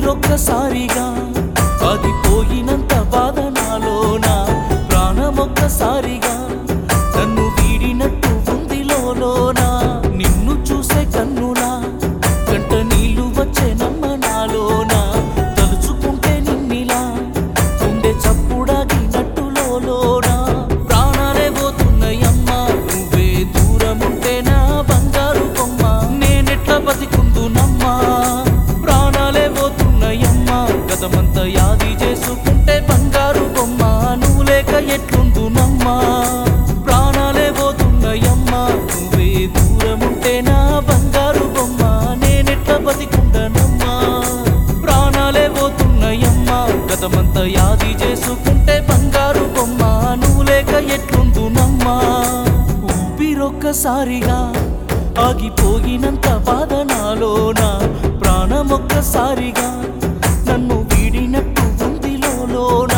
ఊపిరొక్కసారిగా ఆగిపోయినంత బాధ నాలోన ప్రాణమొక్కసారిగా నన్ను వీడినట్టు ఉంది లోన నిన్ను చూసే కన్నులా కంట నీళ్లు వచ్చే నమ్మ నాలోన తలుచుకుంటే నిన్నిలా గుండె చప్పుడాగినట్టు లోన ప్రాణాలే పోతున్నాయమ్మా నువ్వే దూరముంటే నా బంగారు బొమ్మ నేనెట్లా బతికుందునమ్మా ప్రాణాలే పోతున్నాయమ్మా గతమంతా యాది చేసుకుంటే బంగారు బొమ్మ నువ్వు లేక ఎట్లుందునమ్మా ప్రాణాలే పోతున్నాయమ్మా నువ్వే దూరముంటే నా బంగారు బొమ్మ నేనెట్లా బతికుండనమ్మా ప్రాణాలే పోతున్నాయమ్మా గతమంతా యాది చేసుకుంటే బంగారు బొమ్మ నువ్వు లేక ఎట్లుందునమ్మా ఊపిరొక్కసారిగా ఆగిపోయినంత బాధ నాలోన ప్రాణమొక్కసారిగా నన్ను వీడినట్టు ఉంది లోన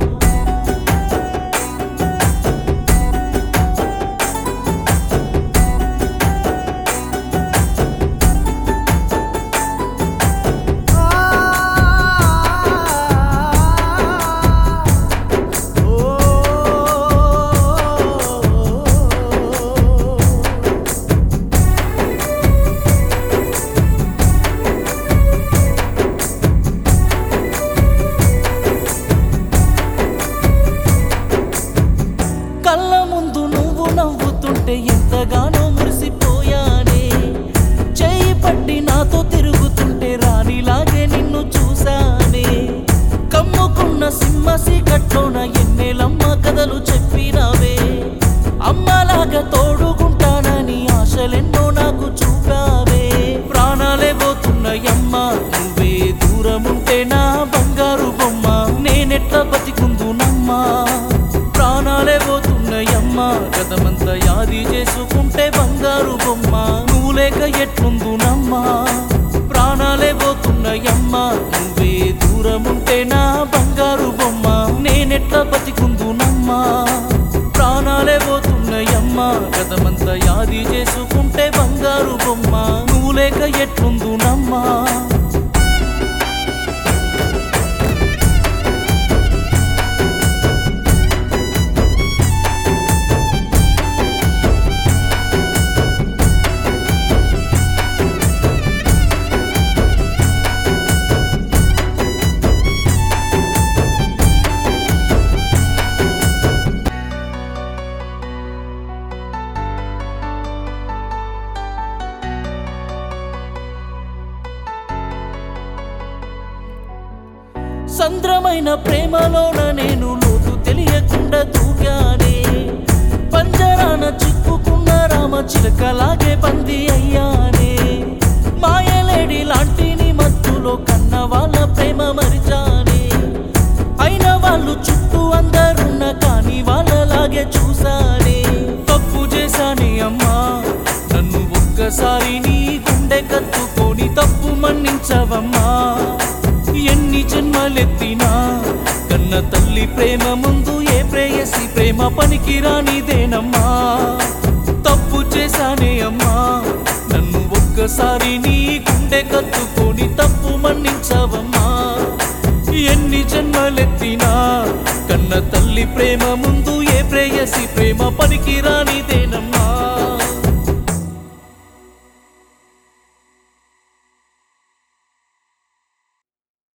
కళ్ళ ముందు నువ్వు నవ్వుతుంటే ఎంతగానో మురిసిపోయానే చెయ్యి పట్టి నాతో తిరుగుతుంటే రాణిలాగే నిన్ను చూశానే కమ్ముకున్న సింహసి కట్లోన ఎన్నెలమ్మ కథలు చెప్పినావే అమ్మలాగా తోడుకుంటానని ఆశలెన్నో నాకు చూపావే ప్రాణాలే పోతున్నాయమ్మా నువ్వే దూరముంటే నా బంగారు బొమ్మ నేనెట్లా బతికుందునమ్మా ప్రాణాలే పోతున్నాయమ్మా గతమంతా యాది చేసుకుంటే బంగారు బొమ్మ నువ్వు లేక ఎట్లుందునమ్మా ప్రాణాలే పోతున్నాయమ్మా నువ్వే దూరముంటే నా బంగారు బొమ్మ నేనెట్లా బతికుందునమ్మా ప్రాణాలే పోతున్నాయమ్మా గతమంతా యాది చేసుకుంటే బంగారు బొమ్మ నువ్వు లేక ఎట్లుందునమ్మా సంద్రమైన ప్రేమలోన నేను లోతు తెలియకుండా దూకానే పంజరాన చిక్కుకున్న రామ చిలకలాగే బందీ అయ్యానే మాయలేడి లాంటి నీ మత్తులో కన్న వాళ్ళ ప్రేమ మరిచానే అయిన వాళ్ళు చుట్టూ అందరున్న కానీ వాళ్ళలాగే చూసానే తప్పు చేశానే అమ్మా నన్ను ఒక్కసారి నీ గుండె కత్తుకొని తప్పు మన్నించవమ్మా ఎన్ని జన్మలెత్తినా కన్న తల్లి ప్రేమ ముందు ఏ ప్రేయసి ప్రేమ పనికి రానిదేనమ్మా తప్పు చేశానే అమ్మా నన్ను ఒక్కసారి నీ గుండె కత్తుకొని తప్పు మన్నించవమ్మా ఎన్ని జన్మలెత్తినా కన్న తల్లి ప్రేమ ముందు ఏ ప్రేయసి ప్రేమ పనికి రానిదేనమ్మా